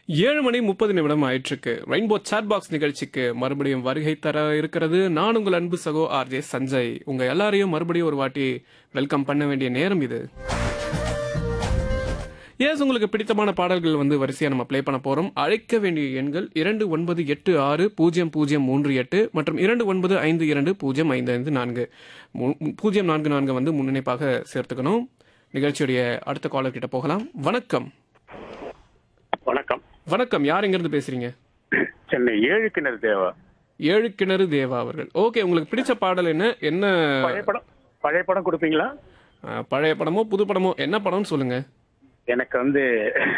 ஏழு மணி முப்பது நிமிடம் ஆயிற்றுக்கு ரெயின்போ சாட் பாக்ஸ் நிகழ்ச்சிக்கு மறுபடியும் வருகை தர இருக்கிறது நான் உங்கள் அன்பு சகோ ஆர்ஜே சஞ்சய் உங்க எல்லாரையும் மறுபடியும் ஒரு வாட்டி வெல்கம் பண்ண வேண்டிய நேரம் இது எஸ் உங்களுக்கு பிடித்தமான பாடல்கள் வந்து வரிசையா நம்ம ப்ளே பண்ண போறோம் அழைக்க வேண்டிய எண்கள் இரண்டு ஒன்பது எட்டு ஆறு பூஜ்ஜியம் பூஜ்ஜியம் மூன்று எட்டு மற்றும் இரண்டு ஒன்பது ஐந்து இரண்டு பூஜ்ஜியம் ஐந்து ஐந்து நான்கு மு- பூஜ்ஜியம் நான்கு நான்கு வந்து முன்னிணைப்பாக சேர்த்துக்கணும் நிகழ்ச்சியுடைய அடுத்த காலர் கிட்ட போகலாம் வணக்கம் வணக்கம் வணக்கம் யார் எங்கிருந்து பேசுறீங்க சென்னை ஏழு கிணறு தேவா ஏழு கிணறு தேவா அவர்கள் ஓகே உங்களுக்கு பிடிச்ச பாடல் என்ன என்ன பழைய படம் பழைய படம் கொடுப்பீங்களா அஹ், பழைய படமோ புது படமோ என்ன படம்னு சொல்லுங்க எனக்கு வந்து